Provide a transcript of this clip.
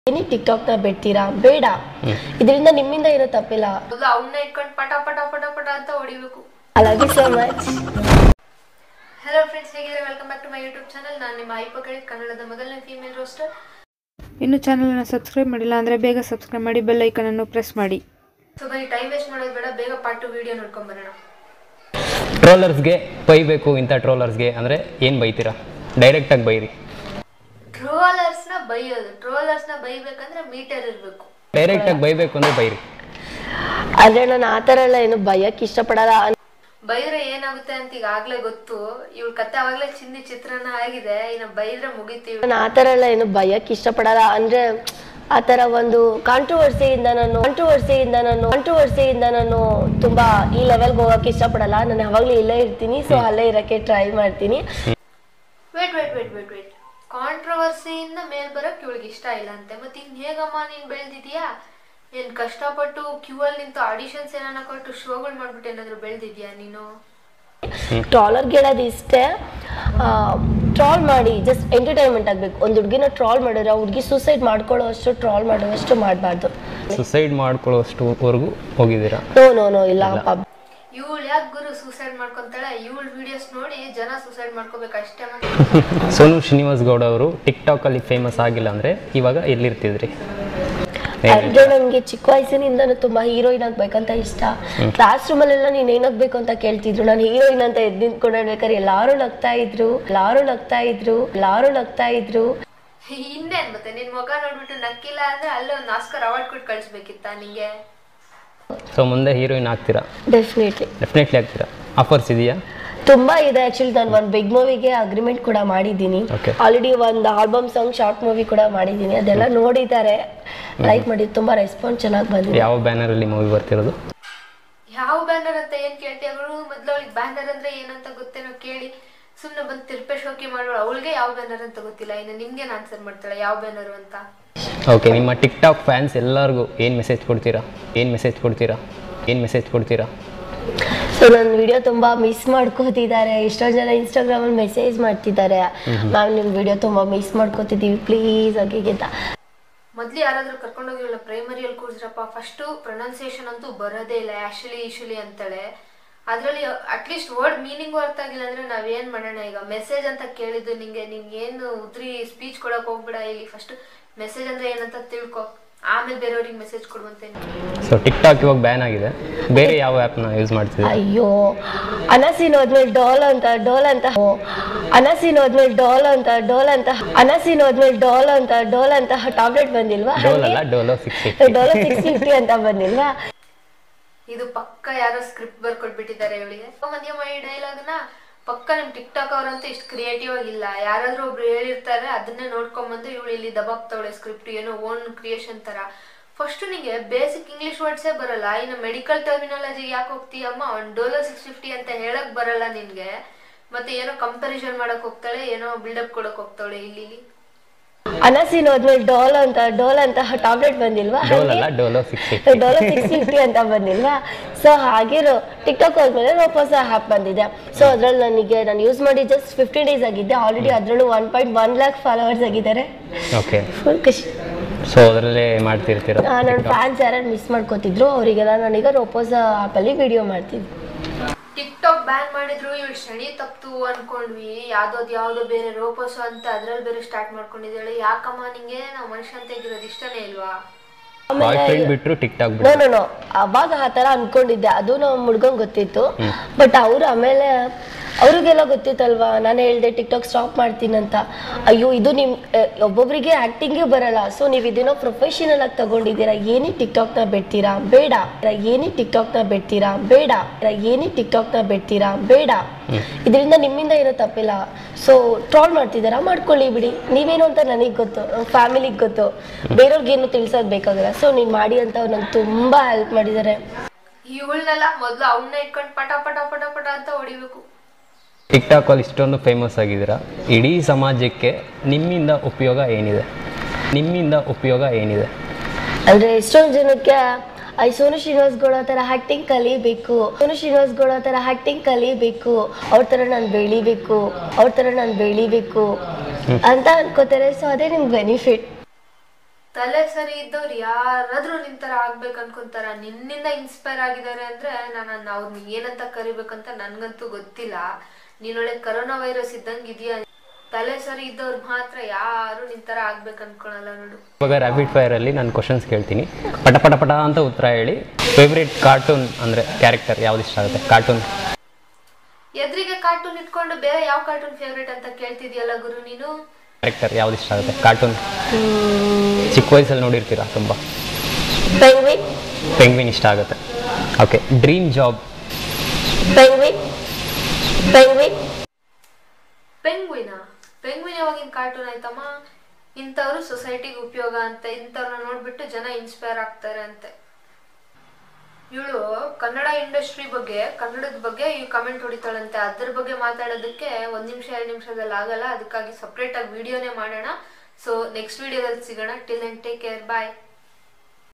ಏನಿ ಟಿಕ್ಟಾಕ್ ನ ಬಿಡ್ತೀರಾ ಬೇಡ ಇದರಿಂದ ನಿಮ್ಮಿಂದ ಏನೋ ತಪ್ಪಿಲ್ಲ ಮೊದಲು ಅವನ್ನ ಇಟ್ಕೊಂಡು ಪಟ ಪಟ ಪಟ ಪಟ ಅಂತ ಹೊಡಿಬೇಕು I love you so much hello friends ಹೇಗಿದ್ರೆ welcome back to my YouTube channel ನಾನು ನಿಮ್ಮ ಐಪಕಳಿ ಕನ್ನಡದ ಮೊದಲನೇ ಫೀಮೇಲ್ ರೋಸ್ಟರ್ ಇನ್ನು ಚಾನಲನ್ನು ಸಬ್ಸ್ಕ್ರೈಬ್ ಮಾಡಿಲ್ಲ ಅಂದರೆ ಬೇಗ ಸಬ್ಸ್ಕ್ರೈಬ್ ಮಾಡಿ ಬೆಲ್ ಐಕನನ್ನು ಪ್ರೆಸ್ ಮಾಡಿ ಸೊ ಬನ್ನಿ ಟೈಮ್ ವೇಸ್ಟ್ ಮಾಡೋದು ಬೇಡ ಬೇಗ ಪಾರ್ಟ್ ಟು ವಿಡಿಯೋ ನೋಡ್ಕೊಂಡ್ ಬರೋಣ ಟ್ರೋಲರ್ಸ್ಗೆ ಬೈಬೇಕು ಇಂಥ ಟ್ರೋಲರ್ಸ್ಗೆ ಅಂದರೆ ಏನು ಬೈತೀರಾ ಡೈರೆಕ್ಟಾಗಿ ಬೈರಿ ಟ್ರೋಲರ್ಸ್ ನ ಬೈಯೋದು ಟ್ರೋಲರ್ಸ್ ನ ಬೈಬೇಕಂದ್ರೆ ಮೀಟರ್ ಇರ್ಬೇಕು ಡೈರೆಕ್ಟಾಗಿ ಬೈಬೇಕು ಅಂದರೆ ಬೈರಿ ಆದ್ರೆ ನಾನು ಆ ಥರ ಎಲ್ಲ ಏನು ಭಯಕ್ಕೆ ಇಷ್ಟಪಡಲ್ಲ ಬೈದ್ರೆ ಏನಾಗುತ್ತೆ ಅಂತ ಈಗಾಗ್ಲೇ ಗೊತ್ತು ಇವಳ ಕತೆ ಅವಾಗ್ಲೇ ಚಿಂದಿ ಚಿತ್ರನ ಆಗಿದೆ ಇನ್ನು ಬೈದ್ರೆ ಮುಗಿತೀವಿ ನಾನು ಆ ಥರ ಎಲ್ಲ ಏನು ಭಯಕ್ಕೆ ಇಷ್ಟಪಡಲ್ಲ ಅಂದ್ರೆ ಆ ಥರ ಒಂದು ಕಾಂಟ್ರವರ್ಸಿಯಿಂದ ನಾನು ಕಾಂಟ್ರವರ್ಸಿಯಿಂದ ನಾನು ಕಾಂಟ್ರವರ್ಸಿಯಿಂದ ನಾನು ತುಂಬಾ ಈ ಲೆವೆಲ್ಗೆ ಹೋಗಕ್ಕೆ ಇಷ್ಟಪಡಲ್ಲ ನಾನು ಯಾವಾಗಲೂ ಇಲ್ಲೇ ಇರ್ತೀನಿ ಸೊ ಅಲ್ಲೇ ಇರಕ್ಕೆ ಟ್ರೈ ಮಾಡ್ತೀನಿ wait wait wait wait wait ಕಾಂಟ್ರವರ್ಸಿಯಿಂದ ಮೇಲ್ ಬರಕ್ ಇವಳಿಗೆ ಇಷ್ಟ ಇಲ್ಲ ಅಂತೆ ಮತ್ತೆ ಇನ್ ಹೇಗಮ್ಮ ನೀನ್ ಬೆಳ್ದಿದ್ಯಾ ಏನ್ ಕಷ್ಟಪಟ್ಟು ಕ್ಯೂ ಅಲ್ಲಿ ನಿಂತು ಆಡಿಷನ್ಸ್ ಏನಾನ ಕೊಟ್ಟು ಶೋಗಳು ಮಾಡ್ಬಿಟ್ಟು ಏನಾದ್ರು ಬೆಳ್ದಿದ್ಯಾ ನೀನು ಟ್ರಾಲರ್ಗೆ ಹೇಳೋದು ಇಷ್ಟೇ ಟ್ರಾಲ್ ಮಾಡಿ ಜಸ್ಟ್ ಎಂಟರ್ಟೈನ್ಮೆಂಟ್ ಆಗಬೇಕು ಒಂದು ಹುಡುಗಿನ ಟ್ರಾಲ್ ಮಾಡಿದ್ರೆ ಆ ಹುಡುಗಿ ಸೂಸೈಡ್ ಮಾಡ್ಕೊಳ್ಳೋ ಅಷ್ಟು ಟ್ರಾಲ್ ಮಾಡುವಷ್ಟು ಮಾಡಬಾರ್ದು ಸುಸೈಡ್ ಮಾಡ್ಕೊಳ್ಳೋಷ್ಟುವರೆಗೂ ಹೋಗಿದ್ದೀರಾ ನೋ ನೋ ನೋ ಇಲ್ಲ ಪಬ್ ಇವಳು ಯಾಕೆ ಗುರು ಸೂಸೈಡ್ ಮಾಡ್ಕೊಂತಾಳೆ ಇವಳ ವಿಡಿಯೋಸ್ ನೋಡಿ ಜನ ಸೂಸೈಡ್ ಮಾಡ್ಕೋಬೇಕು ಅಷ್ಟೇ ಮತ್ತೆ ಸೋನು ಶ್ರೀನಿವಾಸ್ ಗೌಡ ಅವರು ಟಿಕ್ಟಾಕಲ್ಲಿ ಫೇಮಸ್ ಆಗಿಲ್ಲ ಅಂದರೆ ಇವಾಗ ಎಲ್ಲಿರ್ತಿದ್ರಿ ಅಂದ್ರೆ ನನಗೆ ಚಿಕ್ಕ ವಯಸ್ಸಿನಿಂದನೂ ತುಂಬಾ ಹೀರೋಯಿನ್ ಆಗ್ಬೇಕಂತ ಇಷ್ಟ ಕ್ಲಾಸ್ ರೂಮಲ್ಲೆಲ್ಲ ನೀನ್ ಏನಾಗ್ಬೇಕು ಅಂತ ಕೇಳ್ತಿದ್ರು ನಾನು ಹೀರೋಯಿನ್ ಅಂತ ಎದ್ದು ನಿಂತ್ಕೊಂಡು ಹೇಳ್ಬೇಕಾದ್ರೆ ಎಲ್ಲಾರು ನಗ್ತಾ ಇದ್ರು ಎಲ್ಲಾರು ನಗ್ತಾ ಇದ್ರು ಎಲ್ಲಾರು ನಗ್ತಾ ಇದ್ರು ಇನ್ನೇನ್ ಮತ್ತೆ ನಿನ್ ಮುಖ ನೋಡ್ಬಿಟ್ಟು ನಕ್ಕಿಲ್ಲ ಅಂದ್ರೆ ಅಲ್ಲೇ ಒಂದು ಆಸ್ಕರ್ ಅವಾರ್ಡ್ ಕೊಟ್ಟು ಕಳಿಸ್ಬೇಕಿತ್ತ ನಿಂಗೆ ಸೊ ಮುಂದೆ ಹೀರೋಯಿನ್ ಆಗ್ತೀರಾ ಡೆಫಿನೆಟ್ಲಿ ಡೆಫಿನೆಟ್ಲಿ ಆಗ್ತೀರಾ ಆಫರ್ಸ್ ಇದೆಯಾ ತುಂಬಾ ಇದೆ ಆಕ್ಚುಲಿ ನಾನು ಒಂದು ಬಿಗ್ ಮೂವಿಗೆ ಅಗ್ರಿಮೆಂಟ್ ಕೂಡ ಮಾಡಿದ್ದೀನಿ Okay. ಆಲ್ರೆಡಿ ಒಂದು ಆಲ್ಬಮ್ ಸಾಂಗ್ ಶಾರ್ಟ್ ಮೂವಿ ಕೂಡ ಮಾಡಿದ್ದೀನಿ ಅದೆಲ್ಲ ನೋಡಿದ್ದಾರೆ ಲೈಕ್ ಮಾಡಿ ತುಂಬಾ ರೆಸ್ಪಾನ್ಸ್ ಚೆನ್ನಾಗಿ ಬಂದಿದೆ ಯಾವ ಬ್ಯಾನರಲ್ಲಿ ಮೂವಿ ಬರ್ತಿರೋದು ಯಾವ ಬ್ಯಾನರ್ ಅಂತ ಏನ್ ಕೇಳ್ತೀಯ ಗುರು ಮೊದ್ಲು ಅವಳಿಗೆ ಬ್ಯಾನರ್ ಅಂದ್ರೆ ಏನಂತ ಗೊತ್ತೇನೋ ಕೇಳಿ ಸುಮ್ನೆ ಬಂದು ತಿರ್ಪೆ ಶೋಕಿ ಮಾಡೋಳು ಅವಳಿಗೆ ಯಾವ ಬ್ಯಾನರ್ ಅಂತ ಗೊತ್ತಿಲ್ಲ ಇನ್ನು ನಿಮ್ಗೇನ್ ಆನ್ಸರ್ ಮಾಡ್ತಾಳೆ ಯಾವ ಬ್ಯಾನರ್ ಅಂತ ಓಕೆ ನಿಮ್ಮ ಟಿಕ್ಟಾಕ್ ಫ್ಯಾನ್ಸ್ ಎಲ್ಲರಿಗೂ ಏನು ಮೆಸೇಜ್ ಕೊಡ್ತೀರಾ ಏನು ಮೆಸೇಜ್ ಕೊಡ್ತೀರಾ ಏನು ಮೆಸೇಜ್ ಕೊಡ್ತೀರಾ ಸೊ ನನ್ನ ವಿಡಿಯೋ ತುಂಬಾ ಮಿಸ್ ಮಾಡ್ಕೋತಿದ್ದಾರೆ ಎಷ್ಟೊಂದು ಜನ ಇನ್ಸ್ಟಾಗ್ರಾಮ್ ಅಲ್ಲಿ ಮೆಸೇಜ್ ಮಾಡ್ತಿದ್ದಾರೆ ಮ್ಯಾಮ್ ನಿಮ್ ವಿಡಿಯೋ ತುಂಬಾ ಮಿಸ್ ಮಾಡ್ಕೋತಿದೀವಿ ಪ್ಲೀಸ್ ಹಾಗೆ ಅಂತ ಮೊದ್ಲು ಯಾರಾದ್ರೂ ಕರ್ಕೊಂಡೋಗಿರಲ್ಲ ಪ್ರೈಮರಿಯಲ್ಲಿ ಕೂರ್ಸ್ರಪ್ಪ ಫಸ್ಟು ಪ್ರೊನೌನ್ಸಿಯೇಷನ್ ಅಂತೂ ಬರೋದೇ ಇಲ್ಲ ಆ್ಯಶಲಿ ಇಶುಲಿ ಅಂತಾಳೆ ಅದರಲ್ಲಿ ಅಟ್ಲೀಸ್ಟ್ ವರ್ಡ್ ಮೀನಿಂಗು ಅರ್ಥ ಆಗಿಲ್ಲ ಅಂದ್ರೆ ನಾವೇನ್ ಮಾಡೋಣ ಈಗ ಮೆಸೇಜ್ ಅಂತ ಕೇಳಿದ್ದು ನಿಂಗೆ ನಿಂಗೆ ಏನು ಉದ್ರಿ ಸ್ಪೀಚ್ ಕೊಡಕ್ ಹೋಗ್ಬೇಡ ಇಲ್ಲಿ ಫಸ್ಟ್ ಮೆಸೇಜ್ ಅಂದ್ರೆ ಏನಂತ ತಿಳ್ಕೊ ಆಮೇಲೆ ಬೇರೆಯವ್ರಿಗೆ ಮೆಸೇಜ್ ಕೊಡುವಂತೆ ಸೊ ಟಿಕ್ಟಾಕ್ ಇವಾಗ ಬ್ಯಾನ್ ಆಗಿದೆ ಬೇರೆ ಯಾವ ಆ್ಯಪ್ನ ಯೂಸ್ ಮಾಡ್ತಿದ್ದೀರಾ ಅಯ್ಯೋ ಅನಸಿನ್ ಹೋದ್ಮೇಲೆ ಡೋಲ್ ಅಂತ ಡೋಲ್ ಅಂತ ಓ, ಅನಸಿನ್ ಹೋದ್ಮೇಲೆ ಡೋಲ್ ಅಂತ ಡೋಲ್ ಅಂತ ಅನಸಿನ್ ಹೋದ್ಮೇಲೆ ಡೋಲ್ ಅಂತ ಡೋಲ್ ಅಂತ ಟ್ಯಾಬ್ಲೆಟ್ ಬಂದಿಲ್ವಾ ಡೋಲ್ ಅಲ್ಲ Dolo six Dolo six fifty ಅಂತ ಬಂದಿಲ್ವಾ ಇದು ಪಕ್ಕ ಯಾರೋ ಸ್ಕ್ರಿಪ್ಟ್ ಬರ್ಕೊಟ್ಬಿಟ್ಟಿದ್ದಾರೆ ಇವಳಿಗೆ ಮಧ್ಯಮ ಈ ಡೈಲಾಗ್ನ ಪಕ್ಕ ನಿಮ್ ಟಿಕ್ ಟಾಕ್ ಅವ್ರಂತೂ ಇಷ್ಟು ಕ್ರಿಯೇಟಿವ್ ಆಗಿಲ್ಲ ಯಾರಾದ್ರೂ ಒಬ್ರು ಹೇಳಿರ್ತಾರೆ ಅದನ್ನೇ ನೋಡ್ಕೊಂಬಂದು ಇವಳು ಇಲ್ಲಿ ದಬಾಕ್ತಾವಳೆ ಸ್ಕ್ರಿಪ್ಟ್ ಏನೋ ಓನ್ ಕ್ರಿಯೇಷನ್ ತರ ಫಸ್ಟ್ ನಿಂಗೆ ಬೇಸಿಕ್ ಇಂಗ್ಲಿಷ್ ವರ್ಡ್ಸೇ ಬರಲ್ಲ ಇನ್ನು ಮೆಡಿಕಲ್ ಟರ್ಮಿನಾಲಜಿ ಯಾಕೆ ಹೋಗ್ತೀಯಮ್ಮ ಒಂದು ಡೋಲರ್ ಸಿಕ್ಸ್ ಫಿಫ್ಟಿ ಅಂತ ಹೇಳಕ್ ಬರಲ್ಲ ನಿನ್ಗೆ ಮತ್ತೆ ಏನೋ ಕಂಪ್ಯಾರಿಸನ್ ಮಾಡಕ್ ಹೋಗ್ತಾಳೆ ಏನೋ ಬಿಲ್ಡಪ್ ಕೊಡಕ್ ಹೋಗ್ತಾಳೆ ಇಲ್ಲಿ ಇಲ್ಲಿ ಅನಸಿನ್ ಹೋದ್ಮೇಲೆ ಡೋಲ್ ಅಂತ ಡೋಲ್ ಅಂತ ಟ್ಯಾಬ್ಲೆಟ್ ಬಂದಿಲ್ವಾ ಡೋಲ್ ಅಲ್ಲ Dolo six dollar six fifty ಅಂತ ಬಂದಿಲ್ವಾ ಸೊ ಹಾಗಿರೋ ಟಿಕ್ಟಾಕ್ ಹೋದ್ಮೇಲೆ ವಾಪಸ್ ಆ್ಯಪ್ ಬಂದಿದೆ ಸೊ ಅದ್ರಲ್ಲಿ ನನಗೆ ನಾನು ಯೂಸ್ ಮಾಡಿ ಜಸ್ಟ್ ಫಿಫ್ಟಿ ಡೇಸ್ ಆಗಿದ್ದೆ ಆಲ್ರೆಡಿ ಅದರಲ್ಲೂ one point one lakh followers ಆಗಿದ್ದಾರೆ ಓಕೆ ಫುಲ್ ಖುಷಿ ಸೊ ಅದರಲ್ಲೇ ಮಾಡ್ತಿರ್ತೀರ ನನ್ನ ಫ್ಯಾನ್ಸ್ ಯಾರು ಮಿಸ್ ಮಾಡ್ಕೋತಿದ್ರು ಅವರಿಗೆಲ್ಲ ನಾನೀಗ ರೋಪೋಸ್ ಆ್ಯಪಲ್ಲಿ ವಿಡಿಯೋ ಮಾಡ್ತಿದ್ದೆ ಟಿಕ್ ಟಾಕ್ ಬ್ಯಾನ್ ಮಾಡಿದ್ರು ಇವಳು ಶನಿ ತಪ್ತು ಅನ್ಕೊಂಡ್ವಿ ಯಾವ್ದೋದ್ ಯಾವ್ದೋ ಬೇರೆ ರೋಪೋಸು ಅಂತ ಅದ್ರಲ್ಲಿ ಬೇರೆ ಸ್ಟಾರ್ಟ್ ಮಾಡ್ಕೊಂಡಿದ್ದಾಳೆ ಯಾಕಮ್ಮ ನಿಂಗೆ ನಾವು ಮನುಷ್ಯ ಅಂತ ಇರೋದು ಇಷ್ಟನೇ ಇಲ್ವಾ ಬಾಯ್ ಫ್ರೆಂಡ್ ಬಿಟ್ಟರು ಟಿಕ್ಟಾಕ್ ನೋ ಬಿಟ್ಟರು ನೋ ನೋ ಅವಾಗ ಆ ಥರ ಅನ್ಕೊಂಡಿದ್ದೆ ಅದು ನಮ್ಮ ಹುಡ್ಗಂಗೆ ಗೊತ್ತಿತ್ತು ಬಟ್ ಅವ್ರು ಆಮೇಲೆ ಅವ್ರಿಗೆಲ್ಲ ಗೊತ್ತಿತ್ತಲ್ವಾ ನಾನು ಹೇಳ್ದೆ ಟಿಕ್ಟಾಕ್ ಸ್ಟಾಪ್ ಮಾಡ್ತೀನಿ ಅಂತ ಅಯ್ಯೋ ಇದು ನಿಮ್ ಅಹ್, ಒಬ್ಬೊಬ್ರಿಗೆ ಆಕ್ಟಿಂಗೇ ಬರಲ್ಲ ಸೊ ನೀವು ಇದನ್ನೋ ಪ್ರೊಫೆಷನಲ್ ಆಗಿ ತಗೊಂಡಿದ್ದೀರಾ ಏನೇ ಟಿಕ್ಟಾಕ್ನ ಬಿಡ್ತೀರಾ ಬೇಡ ಏನೇ ಟಿಕ್ಟಾಕ್ನ ಬಿಡ್ತೀರಾ ಬೇಡ ಏನೇ ಟಿಕ್ಟಾಕ್ನ ಬಿಡ್ತೀರಾ ಬೇಡ ಇದರಿಂದ ನಿಮ್ಮಿಂದ ಏನೋ ತಪ್ಪಿಲ್ಲ ಸೊ ಟ್ರಾಲ್ ಮಾಡ್ತಿದ್ದಾರಾ ಮಾಡ್ಕೊಳ್ಳಿ ಬಿಡಿ ನೀವೇನು ಅಂತ ನನಗೆ ಗೊತ್ತು ಫ್ಯಾಮಿಲಿಗೆ ಗೊತ್ತು ಬೇರೆಯವ್ರಿಗೇನು ತಿಳ್ಸೋದು ಬೇಕಾಗಿಲ್ಲ ಸೊ ನೀನು ಮಾಡಿ ಅಂತ ಅವ್ರು ನಂಗೆ ತುಂಬ ಹೆಲ್ಪ್ ಮಾಡಿದ್ದಾರೆ ಇವಳನ್ನೆಲ್ಲ ಮೊದ್ಲು ಅವನ್ನ ಇಟ್ಕೊಂಡು ಪಟ ಪಟ ಪಟ ಪಟ ಅಂತ ಹೊಡಿಬೇಕು ಟಿಕ್ಟಾಕಲ್ಲಿ ಇಷ್ಟೊಂದು ಫೇಮಸ್ ಆಗಿದ್ದೀರಾ ಇಡೀ ಸಮಾಜಕ್ಕೆ ನಿಮ್ಮಿಂದ ಉಪಯೋಗ ಏನಿದೆ ನಿಮ್ಮಿಂದ ಉಪಯೋಗ ಏನಿದೆ ಅಂದ್ರೆ ಎಷ್ಟೊಂದು ಜನಕ್ಕೆ ಐ ಸೋನು ಶ್ರೀನಿವಾಸ್ ಗೌಡ ಥರ ಆ್ಯಕ್ಟಿಂಗ್ ಕಲಿಬೇಕು ಸೋನು ಶ್ರೀನಿವಾಸ್ ಗೌಡ ಥರ ಆ್ಯಕ್ಟಿಂಗ್ ಕಲಿಬೇಕು ಅವ್ರ ಥರ ನಾನು ಬೆಳಿಬೇಕು ಅವ್ರ ಥರ ನಾನು ಬೆಳಿಬೇಕು ಅಂತ ಅನ್ಕೋತಾರೆ ಸೊ ಅದೇ ನಿಮ್ಗೆ ಬೆನಿಫಿಟ್ ತಲೆ ಸರಿ ಇದ್ದವ್ರು ಯಾರಾದ್ರೂ ನಿಂತರ ಆಗ್ಬೇಕು ಅನ್ಕೊಂತಾರ ನಿನ್ನಿಂದ ಇನ್ಸ್ಪೈರ್ ಆಗಿದ್ದಾರೆ ಅಂದ್ರೆ ನಾನು ಅವ್ರನ್ನ ಏನಂತ ಕರಿಬೇಕಂತ ನನ್ಗಂತೂ ಗೊತ್ತಿಲ್ಲ ನೀನೊಳ್ಳೆ ಕರೋನಾ ವೈರಸ್ ಇದ್ದಂಗೆ ಇದೆಯಾ ತಲೆ ಸರಿ ಇದ್ದವ್ರು ಮಾತ್ರ ಯಾರು ನಿಂತರ ಆಗ್ಬೇಕು ಅನ್ಕೊಳಲ್ಲ ನೋಡು ಇವಾಗ ರ್ಯಾಪಿಡ್ ಫೈರಲ್ಲಿ ನಾನು ಕ್ವಶನ್ಸ್ ಕೇಳ್ತೀನಿ ಪಟ ಪಟ ಪಟ ಅಂತ ಉತ್ತರ ಹೇಳಿ ಫೇವ್ರೇಟ್ ಕಾರ್ಟೂನ್ ಅಂದರೆ ಕ್ಯಾರೆಕ್ಟರ್ ಯಾವ್ದು ಇಷ್ಟ ಆಗುತ್ತೆ ಕಾರ್ಟೂನ್ ಎದುರಿಗೆ ಕಾರ್ಟೂನ್ ಇಟ್ಕೊಂಡು ಬೇರೆ ಯಾವ ಕಾರ್ಟೂನ್ ಫೇವ್ರೇಟ್ ಅಂತ ಕೇಳ್ತಿದ್ಯಲ್ಲ ಗುರು ನೀನು ಕ್ಯಾರೆಕ್ಟರ್ ಯಾವ್ದು ಇಷ್ಟ ಆಗುತ್ತೆ ಕಾರ್ಟೂನ್ ಚಿಕ್ಕ ವಯಸ್ಸಲ್ಲಿ ನೋಡಿರ್ತೀರಾ ತುಂಬ ಪೆಂಗ್ವಿನ್ ಪೆಂಗ್ವಿನ್ ಇಷ್ಟ ಆಗುತ್ತೆ okay dream job penguin penguin penguin penguin ಯಾವಾಗಿನ ಕಾರ್ಟೂನ್ ಆಯ್ತಮ್ಮ ಇಂಥವ್ರು ಸೊಸೈಟಿಗೆ ಉಪಯೋಗ ಅಂತ ಇಂಥವ್ರನ್ನ ನೋಡ್ಬಿಟ್ಟು ಜನ ಇನ್ಸ್ಪೈರ್ ಆಗ್ತಾರೆ ಅಂತೆ ಇವಳು ಕನ್ನಡ ಇಂಡಸ್ಟ್ರಿ ಬಗ್ಗೆ ಕನ್ನಡದ ಬಗ್ಗೆ ಈ ಕಮೆಂಟ್ ಹೊಡಿತಾಳಂತೆ ಅದ್ರ ಬಗ್ಗೆ ಮಾತಾಡೋದಕ್ಕೆ ಒಂದ್ ನಿಮಿಷ ಎರಡು ನಿಮಿಷದಲ್ಲಿ ಆಗಲ್ಲ ಅದಕ್ಕಾಗಿ ಸಪ್ರೇಟ್ ಆಗಿ ವಿಡಿಯೋನೇ ಮಾಡೋಣ ಸೊ ನೆಕ್ಸ್ಟ್ ವಿಡಿಯೋದಲ್ಲಿ ಸಿಗೋಣ till and take care bye